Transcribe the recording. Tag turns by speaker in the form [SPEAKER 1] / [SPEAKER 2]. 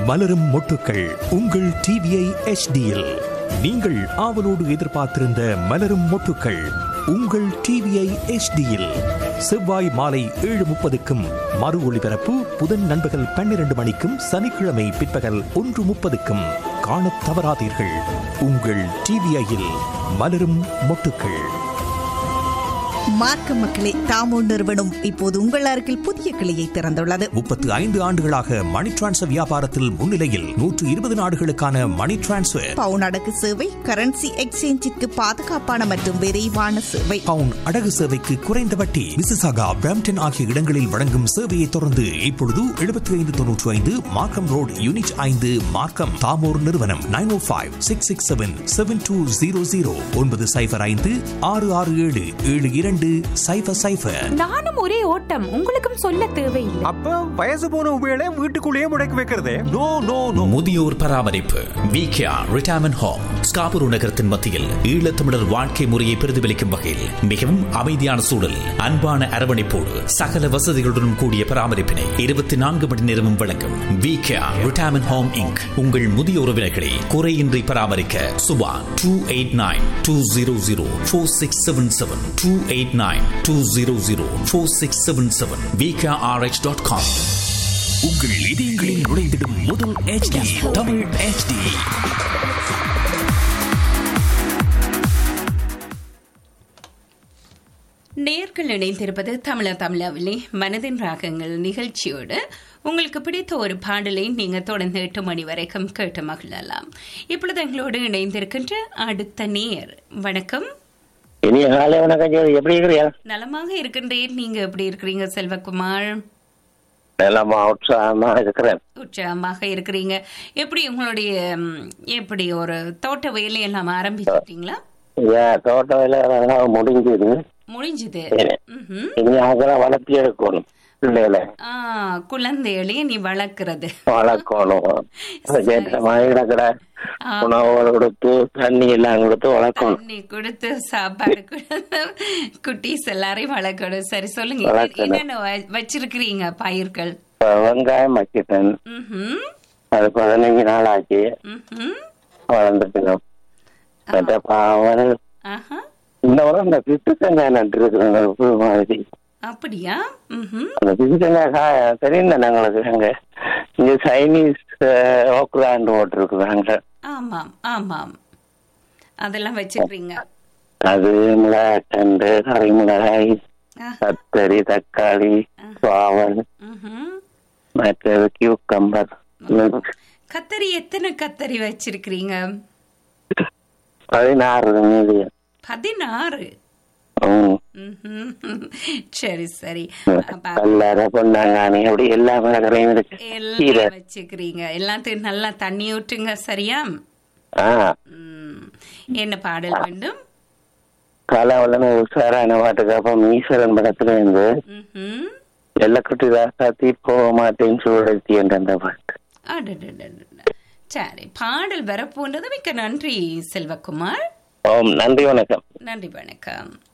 [SPEAKER 1] மலரும் மொட்டுக்கள் உங்கள் டிவிஐ எச்டியில் நீங்கள் ஆவலோடு எதிர்பார்த்திருந்த மலரும் மொட்டுக்கள் உங்கள் டிவிஐ எச்டியில் செவ்வாய் மாலை ஏழு முப்பதுக்கும் மறு ஒளிபரப்பு புதன் நண்பகல் பன்னிரண்டு மணிக்கும் சனிக்கிழமை பிற்பகல் ஒன்று முப்பதுக்கும் காணத் தவறாதீர்கள் உங்கள் டிவிஐயில் மலரும் மொட்டுக்கள்
[SPEAKER 2] மார்க்க மக்களே தாமோ நிறுவனம் இப்போது உங்கள் அருகில் புதிய கிளையை திறந்துள்ளது
[SPEAKER 1] முப்பத்து ஐந்து ஆண்டுகளாக மணி டிரான்ஸ்ஃபர் வியாபாரத்தில் முன்னிலையில் நூற்று இருபது நாடுகளுக்கான மணி டிரான்ஸ்ஃபர்
[SPEAKER 2] பவுன் அடகு சேவை கரன்சி எக்ஸ்சேஞ்சிற்கு பாதுகாப்பான மற்றும் விரைவான சேவை
[SPEAKER 1] பவுன் அடகு சேவைக்கு குறைந்த வட்டி மிசிசாகா பிரம்டன் ஆகிய இடங்களில் வழங்கும் சேவையை தொடர்ந்து இப்பொழுது எழுபத்தி ஐந்து தொன்னூற்றி ஐந்து மார்க்கம் ரோட் யூனிட் ஐந்து மார்க்கம் தாமோர் நிறுவனம் nine O five six six seven seven two zero zero ஒன்பது சைபர் ஐந்து ஆறு ஆறு ஏழு ஏழு இரண்டு சைபர் சைபர்
[SPEAKER 3] நானும் ஒரே ஓட்டம் உங்களுக்கும் சொல்ல தேவையில்லை
[SPEAKER 4] அப்ப வயசு போன உபயோக வீட்டுக்குள்ளேயே முடக்கி வைக்கிறதே
[SPEAKER 1] நோ நோ நோ
[SPEAKER 5] முதியோர் பராமரிப்பு விகேஆர் ரிட்டையர்மெண்ட் ஹோம் ஸ்காபுரு நகரத்தின் மத்தியில் ஈழத்தமிழர் வாழ்க்கை முறையை பிரதிபலிக்கும் வகையில் மிகவும் அமைதியான சூழல் அன்பான அரவணைப்போடு சகல வசதிகளுடன் கூடிய பராமரிப்பினை இருபத்தி நான்கு மணி நேரமும் வழங்கும் விகேஆர் ரிட்டையர்மெண்ட் ஹோம் இங்க் உங்கள் முதிய உறவினர்களை குறையின்றி பராமரிக்க Subha two eight nine two zero zero four six seven seven two eight nine two zero zero four six seven seven VKRH dot com
[SPEAKER 1] உங்கள் இதயங்களில் நுழைந்திடும் முதல் HD தமிழ் HD
[SPEAKER 6] நேர்கள் இணைந்திருப்பது தமிழ தமிழாவிலே மனதின் ராகங்கள் நிகழ்ச்சியோடு உங்களுக்கு பிடித்த ஒரு பாடலை நீங்க தொடர்ந்து எட்டு மணி வரைக்கும் கேட்டு மகிழலாம் இப்பொழுது எங்களோடு இணைந்திருக்கின்ற அடுத்த நேர் வணக்கம்
[SPEAKER 7] இனிய காலை வணக்கம் ஜோதி எப்படி இருக்கிறியா
[SPEAKER 6] நலமாக இருக்கின்றேன் நீங்க எப்படி இருக்கிறீங்க செல்வகுமார்
[SPEAKER 7] நலமா உற்சாகமா இருக்கிறேன்
[SPEAKER 6] உற்சாகமாக இருக்கிறீங்க எப்படி உங்களுடைய ம், எப்படி ஒரு தோட்ட வேலையெல்லாம் ஆரம்பிச்சிட்டீங்களா
[SPEAKER 7] ஏன் தோட்ட வேலை அதெல்லாம் முடிஞ்சது
[SPEAKER 6] முடிஞ்சது ம்ஹும்.
[SPEAKER 7] இனி அதெல்லாம் வளர்த்தி எடுக்கணும் பிள்ளைகளை
[SPEAKER 6] ஆ குழந்தைகளையே நீ வளர்க்கறது
[SPEAKER 7] வளர்க்கணும் அதுக்கேற்ற மாதிரி கிடக்கிற உணவுகள் கொடுத்து தண்ணி எல்லாம் கொடுத்து வளர்க்கணும்
[SPEAKER 6] தண்ணி கொடுத்து சாப்பாடு கொடுத்து குட்டீஸ் எல்லாரையும் வளர்க்கணும் சரி சொல்லுங்க
[SPEAKER 7] வளர்க்கணும்.
[SPEAKER 6] என்னென்ன வ- வச்சிருக்கிறீங்க பயிர்கள்
[SPEAKER 7] இப்ப வெங்காயம் வச்சிட்டேன்
[SPEAKER 6] ம்ஹும்.
[SPEAKER 7] அது பதினஞ்சு நாள் ஆச்சு
[SPEAKER 6] ம்ஹும்.
[SPEAKER 7] வளர்ந்துட்டு மற்ற பாவல்
[SPEAKER 6] ஆஹா.
[SPEAKER 7] இந்த உரம் இந்த பித்து தேங்காய் நட்டு இருக்கிறாங்க புது மாதிரி
[SPEAKER 6] அப்படியா ம்ஹும்.
[SPEAKER 7] அந்த பித்து தேங்காய் கா- தெரியும் தானே உங்களுக்கு அங்க இங்க சைனீஸ் ஓக்லாண்டு போட்டிருக்குறாங்க
[SPEAKER 6] ஆமாம் ஆமாம் அதெல்லாம் வச்சிருக்கீங்க
[SPEAKER 7] அது மிளகாய் கறி மிளகாய்
[SPEAKER 6] ஆஹா.
[SPEAKER 7] கத்தரி தக்காளி பாவல்
[SPEAKER 6] ம்ஹும்.
[SPEAKER 7] மற்றது கியூக்கம்பர்
[SPEAKER 6] கத்தரி எத்தனை கத்தரி வச்சிருக்கிறீங்க
[SPEAKER 7] பதினாறு மீதி
[SPEAKER 6] பதினாறு
[SPEAKER 7] ம்.
[SPEAKER 6] ம்ஹும். சரி சரி அப்ப
[SPEAKER 7] கல்லறை பொன்னாங்கானி அப்படி எல்லா மிளகரையும் இருக்கு கீரை
[SPEAKER 6] எல்லாம் வச்சுக்கிறீங்க எல்லாத்தையும் நல்லா தண்ணி ஊற்றுங்க சரியா
[SPEAKER 7] ஆ
[SPEAKER 6] ம். என்ன பாடல் வேண்டும்
[SPEAKER 7] காலாவலன உஷாரான பாட்டுக்கு அப்ப ஈஸ்வரன் படத்துல இருந்து
[SPEAKER 6] ம்ஹும்.
[SPEAKER 7] வெள்ளக்குட்டி ராசாத்தி போக மாட்டேன்னு சூழத்தி என்ற அந்த பாட்டு
[SPEAKER 6] அடடடடட. சரி பாடல் வரப்போன்றது மிக்க நன்றி செல்வகுமார்
[SPEAKER 7] ஓம் நன்றி வணக்கம்
[SPEAKER 6] நன்றி வணக்கம்